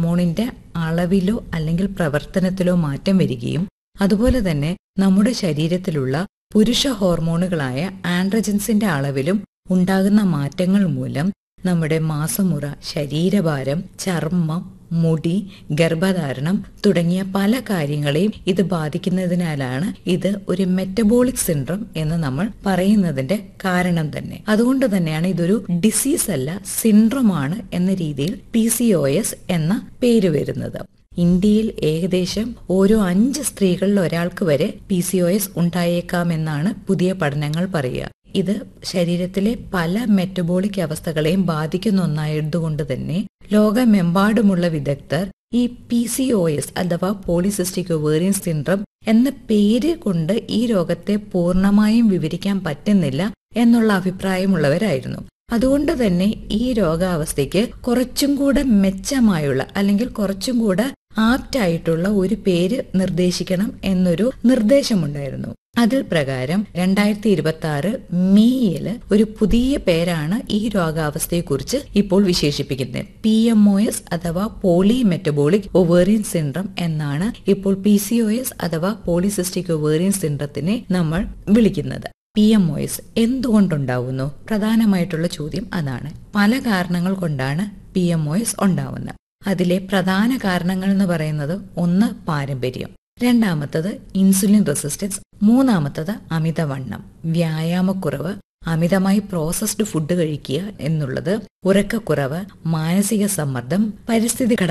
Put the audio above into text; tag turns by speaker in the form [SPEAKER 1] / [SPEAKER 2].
[SPEAKER 1] ഹോർമോണിന്റെ അളവിലോ അല്ലെങ്കിൽ പ്രവർത്തനത്തിലോ മാറ്റം വരികയും അതുപോലെ തന്നെ നമ്മുടെ ശരീരത്തിലുള്ള പുരുഷ ഹോർമോണുകളായ ആൻഡ്രജൻസിന്റെ അളവിലും ഉണ്ടാകുന്ന മാറ്റങ്ങൾ മൂലം നമ്മുടെ മാസമുറ ശരീരഭാരം ചർമ്മം മുടി ഗർഭധാരണം തുടങ്ങിയ പല കാര്യങ്ങളെയും ഇത് ബാധിക്കുന്നതിനാലാണ് ഇത് ഒരു മെറ്റബോളിക് സിൻഡ്രം എന്ന് നമ്മൾ പറയുന്നതിന്റെ കാരണം തന്നെ അതുകൊണ്ട് തന്നെയാണ് ഇതൊരു ഡിസീസ് അല്ല സിൻഡ്രമാണ് എന്ന രീതിയിൽ പി സി ഒ എസ് എന്ന പേര് വരുന്നത് ഇന്ത്യയിൽ ഏകദേശം ഓരോ അഞ്ച് സ്ത്രീകളിൽ ഒരാൾക്ക് വരെ പി സി ഒ എസ് ഉണ്ടായേക്കാമെന്നാണ് പുതിയ പഠനങ്ങൾ പറയുക ഇത് ശരീരത്തിലെ പല മെറ്റബോളിക് അവസ്ഥകളെയും ബാധിക്കുന്ന ഒന്നായതുകൊണ്ട് തന്നെ ലോകമെമ്പാടുമുള്ള വിദഗ്ധർ ഈ പി സി ഒ എസ് അഥവാ പോളിസിസ്റ്റിക് ഒവേറിയൻ സിൻഡ്രം എന്ന പേര് കൊണ്ട് ഈ രോഗത്തെ പൂർണ്ണമായും വിവരിക്കാൻ പറ്റുന്നില്ല എന്നുള്ള അഭിപ്രായമുള്ളവരായിരുന്നു അതുകൊണ്ട് തന്നെ ഈ രോഗാവസ്ഥയ്ക്ക് കുറച്ചും കൂടെ മെച്ചമായുള്ള അല്ലെങ്കിൽ കുറച്ചും കൂടെ ആപ്റ്റായിട്ടുള്ള ഒരു പേര് നിർദ്ദേശിക്കണം എന്നൊരു നിർദ്ദേശമുണ്ടായിരുന്നു അതിൽ പ്രകാരം രണ്ടായിരത്തി ഇരുപത്തി ആറ് മെയ്യിൽ ഒരു പുതിയ പേരാണ് ഈ രോഗാവസ്ഥയെക്കുറിച്ച് ഇപ്പോൾ വിശേഷിപ്പിക്കുന്നത് പി എം ഒ എസ് അഥവാ പോളി മെറ്റബോളിക് ഒവേറിയൻ സിൻഡ്രം എന്നാണ് ഇപ്പോൾ പി സി ഒ എസ് അഥവാ പോളിസിസ്റ്റിക് ഒവേറിയൻ സിൻഡ്രത്തിനെ നമ്മൾ വിളിക്കുന്നത് പി എം ഒ എസ് എന്തുകൊണ്ടുണ്ടാവുന്നു പ്രധാനമായിട്ടുള്ള ചോദ്യം അതാണ് പല കാരണങ്ങൾ കൊണ്ടാണ് പി എം ഒ എസ് ഉണ്ടാവുന്നത് അതിലെ പ്രധാന കാരണങ്ങൾ എന്ന് പറയുന്നത് ഒന്ന് പാരമ്പര്യം രണ്ടാമത്തത് ഇൻസുലിൻ റെസിസ്റ്റൻസ് മൂന്നാമത്തത് അമിതവണ്ണം വ്യായാമക്കുറവ് അമിതമായി പ്രോസസ്ഡ് ഫുഡ് കഴിക്കുക എന്നുള്ളത് ഉറക്കക്കുറവ് മാനസിക സമ്മർദ്ദം പരിസ്ഥിതി